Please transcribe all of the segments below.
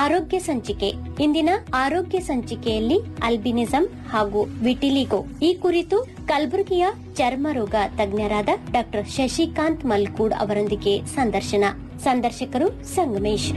ಆರೋಗ್ಯ ಸಂಚಿಕೆ ಇಂದಿನ ಆರೋಗ್ಯ ಸಂಚಿಕೆಯಲ್ಲಿ ಅಲ್ಬಿನಿಸಂ ಹಾಗೂ ವಿಟಿಲಿಗೋ ಈ ಕುರಿತು ಕಲಬುರಗಿಯ ಚರ್ಮ ರೋಗ ತಜ್ಞರಾದ ಡಾಕ್ಟರ್ ಶಶಿಕಾಂತ್ ಮಲ್ಕೂಡ್ ಅವರೊಂದಿಗೆ ಸಂದರ್ಶನ ಸಂದರ್ಶಕರು ಸಂಗಮೇಶ್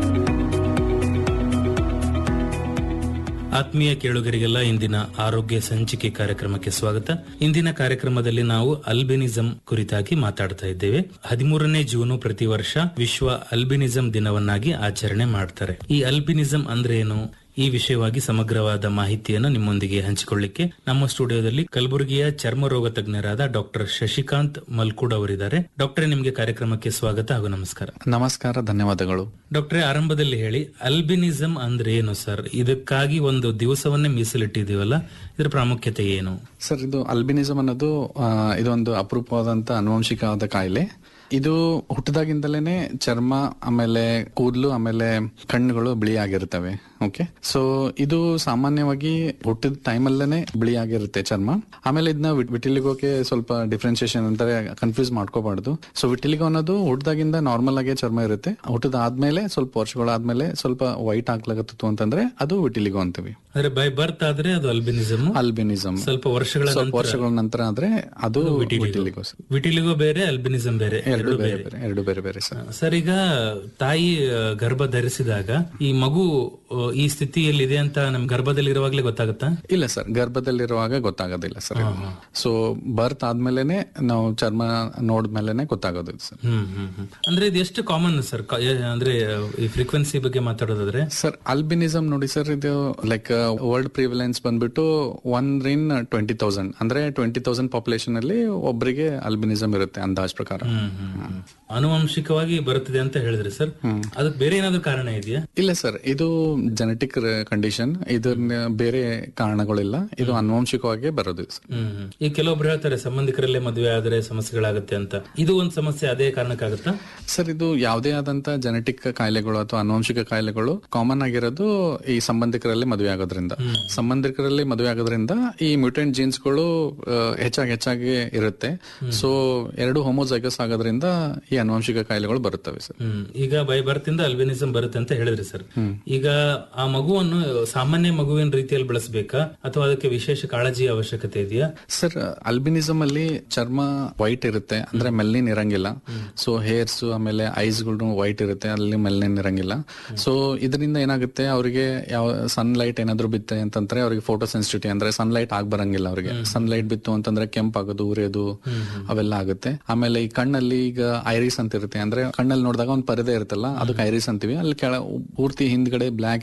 ಆತ್ಮೀಯ ಕೇಳುಗರಿಗೆಲ್ಲ ಇಂದಿನ ಆರೋಗ್ಯ ಸಂಚಿಕೆ ಕಾರ್ಯಕ್ರಮಕ್ಕೆ ಸ್ವಾಗತ ಇಂದಿನ ಕಾರ್ಯಕ್ರಮದಲ್ಲಿ ನಾವು ಅಲ್ಬಿನಿಸಂ ಕುರಿತಾಗಿ ಮಾತಾಡ್ತಾ ಇದ್ದೇವೆ ಹದಿಮೂರನೇ ಜೂನು ಪ್ರತಿ ವರ್ಷ ವಿಶ್ವ ಅಲ್ಬಿನಿಸಂ ದಿನವನ್ನಾಗಿ ಆಚರಣೆ ಮಾಡ್ತಾರೆ ಈ ಅಲ್ಬಿನಿಸಂ ಅಂದ್ರೆ ಏನು ಈ ವಿಷಯವಾಗಿ ಸಮಗ್ರವಾದ ಮಾಹಿತಿಯನ್ನು ನಿಮ್ಮೊಂದಿಗೆ ಹಂಚಿಕೊಳ್ಳಿಕ್ಕೆ ನಮ್ಮ ಸ್ಟುಡಿಯೋದಲ್ಲಿ ಕಲಬುರಗಿಯ ಚರ್ಮ ರೋಗ ತಜ್ಞರಾದ ಡಾಕ್ಟರ್ ಶಶಿಕಾಂತ್ ಮಲ್ಕೂಡ್ ಅವರಿದ್ದಾರೆ ಡಾಕ್ಟರ್ ನಿಮಗೆ ಕಾರ್ಯಕ್ರಮಕ್ಕೆ ಸ್ವಾಗತ ಹಾಗೂ ನಮಸ್ಕಾರ ನಮಸ್ಕಾರ ಧನ್ಯವಾದಗಳು ಡಾಕ್ಟ್ರೆ ಆರಂಭದಲ್ಲಿ ಹೇಳಿ ಅಲ್ಬಿನಿಸಂ ಅಂದ್ರೆ ಏನು ಸರ್ ಇದಕ್ಕಾಗಿ ಒಂದು ದಿವಸವನ್ನೇ ಮೀಸಲಿಟ್ಟಿದೀವಲ್ಲ ಇದರ ಪ್ರಾಮುಖ್ಯತೆ ಏನು ಸರ್ ಇದು ಅಲ್ಬಿನಿಸಮ್ ಅನ್ನೋದು ಆ, ಇದೊಂದು ಅಪರೂಪವಾದಂತ ಅನುವಂಶಿಕವಾದ ಕಾಯಿಲೆ ಇದು ಹುಟ್ಟದಾಗಿಂದಲೇನೆ ಚರ್ಮ ಆಮೇಲೆ ಕೂದಲು ಆಮೇಲೆ ಕಣ್ಣುಗಳು ಬಿಳಿ ಆಗಿರ್ತವೆ ಓಕೆ ಸೊ ಇದು ಸಾಮಾನ್ಯವಾಗಿ ಹುಟ್ಟಿದ ಟೈಮಲ್ಲೇನೆ ಬಿಳಿ ಆಗಿರುತ್ತೆ ಚರ್ಮ ಆಮೇಲೆ ಇದನ್ನ ವಿಟಿಲಿಗೋಗೆ ಸ್ವಲ್ಪ ಡಿಫ್ರೆನ್ಸಿಯೇಷನ್ ಅಂತಾರೆ ಕನ್ಫ್ಯೂಸ್ ಮಾಡ್ಕೋಬಾರ್ದು ಸೊ ವಿಟಿಲಿಗೋ ಅನ್ನೋದು ಹುಟ್ಟದಾಗಿಂದ ನಾರ್ಮಲ್ ಆಗಿ ಚರ್ಮ ಇರುತ್ತೆ ಹುಟ್ಟದಾದ್ಮೇಲೆ ಸ್ವಲ್ಪ ವರ್ಷಗಳಾದ್ಮೇಲೆ ಸ್ವಲ್ಪ ವೈಟ್ ಆಗ್ಲಾಗತ್ತಿತ್ತು ಅಂತಂದ್ರೆ ಅದು ವಿಟಿಲಿಗೋ ಅಂತೀವಿ ಅಂದ್ರೆ ಬೈ ಬರ್ತ್ ಆದ್ರೆ ಅದು ಅಲ್ಬಿನಿಸಂ ಅಲ್ಬಿನಿಸಮ್ ಸ್ವಲ್ಪ ವರ್ಷಗಳ ಸ್ವಲ್ಪ ವರ್ಷಗಳ ನಂತರ ಆದ್ರೆ ಅದು ವಿಟಿಲಿಗೋ ಸರ್. ವಿಟಿಲಿಗೋ ಬೇರೆ ಅಲ್ಬಿನಿಸಂ ಬೇರೆ ಎರಡು ಬೇರೆ ಬೇರೆ ಎರಡು ಬೇರೆ ಬೇರೆ ಸರ್ ಸರ್ ಈಗ ತಾಯಿ ಆ, ಗರ್ಭ ಧರಿಸಿದಾಗ ಈ ಮಗು ಆ, ಈ ಸ್ಥಿತಿಯಲ್ಲಿದೆ ಅಂತ ನಮ್ ಗರ್ಭದಲ್ಲಿ ಇರುವಾಗ್ಲೇ ಗೊತ್ತಾಗುತ್ತಾ ಇಲ್ಲ ಸರ್ ಗರ್ಭದಲ್ಲಿರುವಾಗ ಗೊತ್ತಾಗೋದಿಲ್ಲ ಸರ್ ಸೊ ಬರ್ತ್ ಆದ್ಮೇಲೆನೆ ನಾವು ಚರ್ಮ ನೋಡ್ಮೇಲೆನೆ ಗೊತ್ತಾಗೋದು ಇದು ಸರ್ ಹ್ಮ್ ಹ್ಮ್ ಹ್ಮ್ ಅಂದ್ರೆ ಇದು ಎಷ್ಟು ಕಾಮನ್ ಸರ್ ಕ- ಏ- ಅಂದ್ರೆ ಆ, ಈ ಫ್ರೀಕ್ವೆನ್ಸಿ ಬಗ್ಗೆ ಮಾತಾಡೋದಾದ್ರೆ ಸರ್ ಅಲ್ಬಿನಿಸಮ್ ನೋಡಿ ಸರ್ ಇದು ಲೈಕ್ ವರ್ಲ್ಡ್ ಪ್ರಿವಿಲೆನ್ಸ್ ಬಂದ್ಬಿಟ್ಟು ಒನ್ ಇನ್ ಟ್ವೆಂಟಿ ತೌಸಂಡ್ ಅಂದ್ರೆ ಟ್ವೆಂಟಿ ತೌಸಂಡ್ ಪಾಪ್ಯುಲೇಷನ್ ಅಲ್ಲಿ ಒಬ್ಬರಿಗೆ ಅಲ್ಬಿನಿಸಮ್ ಇರುತ್ತೆ ಅಂದಾಜ್ ಪ್ರಕಾರ ಹ್ಮ್ ಹ್ಮ್ ಹ್ಮ್. ಆನುವಂಶಿಕವಾಗಿ ಬರುತ್ತದೆ ಅಂತ ಹೇಳಿದ್ರಿ ಸರ್ ಅದಕ್ಕೆ ಬೇರೆ ಏನಾದ್ರು ಕಾರಣ ಇದೆಯಾ ಇಲ್ಲ ಸರ್ ಇದು ಜೆನೆಟಿಕ್ ಕಂಡೀಷನ್ ಇದನ್ನ ಬೇರೆ ಕಾರಣಗಳಿಲ್ಲ ಇದು ಅನುವಂಶಿಕವಾಗಿ ಬರೋದು ಸರ್ ಹ್ಮ್ ಹ್ಮ್. ಈಗ ಕೆಲವೊಬ್ರು ಹೇಳ್ತಾರೆ ಸಂಬಂಧಿಕರಲ್ಲೇ ಮದುವೆ ಆದ್ರೆ ಸಮಸ್ಯೆಗಳಾಗುತ್ತೆ ಅಂತ ಇದು ಒಂದ್ ಸಮಸ್ಯೆ ಅದೇ ಕಾರಣಕ್ಕಾಗತ್ತಾ ಸರ್ ಇದು ಯಾವುದೇ ಆದಂತ ಜೆನೆಟಿಕ್ ಕಾಯಿಲೆಗಳು ಅಥವಾ ಅನುವಂಶಿಕ ಕಾಯಿಲೆಗಳು ಕಾಮನ್ ಆಗಿರೋದು ಈ ಸಂಬಂಧಿಕರಲ್ಲಿ ಮದುವೆ ಆಗೋದ್ರಿಂದ ಸಂಬಂಧಿಕರಲ್ಲಿ ಮದುವೆ ಆಗೋದ್ರಿಂದ ಈ ಮ್ಯೂಟೆಂಟ್ ಜೀನ್ಸ್ಗಳು ಹೆಚ್ಚಾಗಿ ಹೆಚ್ಚಾಗಿ ಇರುತ್ತೆ ಸೊ ಎರಡು ಹೋಮೋಜೈಗಸ್ ಆಗೋದ್ರಿಂದ ಈ ಅನುವಂಶಿಕ ಕಾಯಿಲೆಗಳು ಬರುತ್ತವೆ ಸರ್ ಹ್ಮ್ ಈಗ ಬೈ ಬರ್ತಿಂದ ಅಲ್ಬಿನಿಸಂ ಬರುತ್ತೆ ಅಂತ ಹೇಳಿದ್ರಿ ಸರ್ ಈಗ ಆ ಮಗುವನ್ನು ಸಾಮಾನ್ಯ ಮಗುವಿನ ರೀತಿಯಲ್ಲಿ ಬೆಳೆಸಬೇಕಾ ಅಥವಾ ಅದಕ್ಕೆ ವಿಶೇಷ ಕಾಳಜಿ ಅವಶ್ಯಕತೆ ಇದೆಯಾ ಸರ್ ಅಲ್ಬಿನಿಸಮ್ ಅಲ್ಲಿ ಚರ್ಮ ವೈಟ್ ಇರುತ್ತೆ ಅಂದ್ರೆ ಮೆಲ್ಲಿನ್ ಇರಂಗಿಲ್ಲ ಸೊ ಹೇರ್ಸ್ ಆಮೇಲೆ ಐಸ್ ಗಳು ವೈಟ್ ಇರುತ್ತೆ ಅಲ್ಲಿ ಮೆಲ್ಲಿನ್ ಇರಂಗಿಲ್ಲ ಸೊ ಇದರಿಂದ ಏನಾಗುತ್ತೆ ಅವರಿಗೆ ಯಾವ ಸನ್ಲೈಟ್ ಏನಾದ್ರು ಬಿತ್ತೆ ಅಂತಂದ್ರೆ ಅವ್ರಿಗೆ ಫೋಟೋ ಸೆನ್ಸಿಟಿವಿಟಿ ಅಂದ್ರೆ ಸನ್ಲೈಟ್ ಆಗ್ ಬರಂಗಿಲ್ಲ ಅವ್ರಿಗೆ ಸನ್ಲೈಟ್ ಬಿತ್ತು ಅಂತಂದ್ರೆ ಕೆಂಪಾಗೋದು ಉರಿಯೋದು ಅವೆಲ್ಲ ಆಗುತ್ತೆ ಆಮೇಲೆ ಈ ಕಣ್ಣಲ್ಲಿ ಈಗ ಐರಿಸ್ ಅಂತ ಇರುತ್ತೆ ಅಂದ್ರೆ ಕಣ್ಣಲ್ಲಿ ನೋಡಿದಾಗ ಒಂದು ಪರದೆ ಇರುತ್ತಲ್ಲ ಅದಕ್ಕೆ ಐರಿಸ್ ಅಂತೀವಿ ಅಲ್ಲಿ ಕೆಳ ಪೂರ್ತಿ ಹಿಂದ್ಗಡೆ ಬ್ಲಾಕ್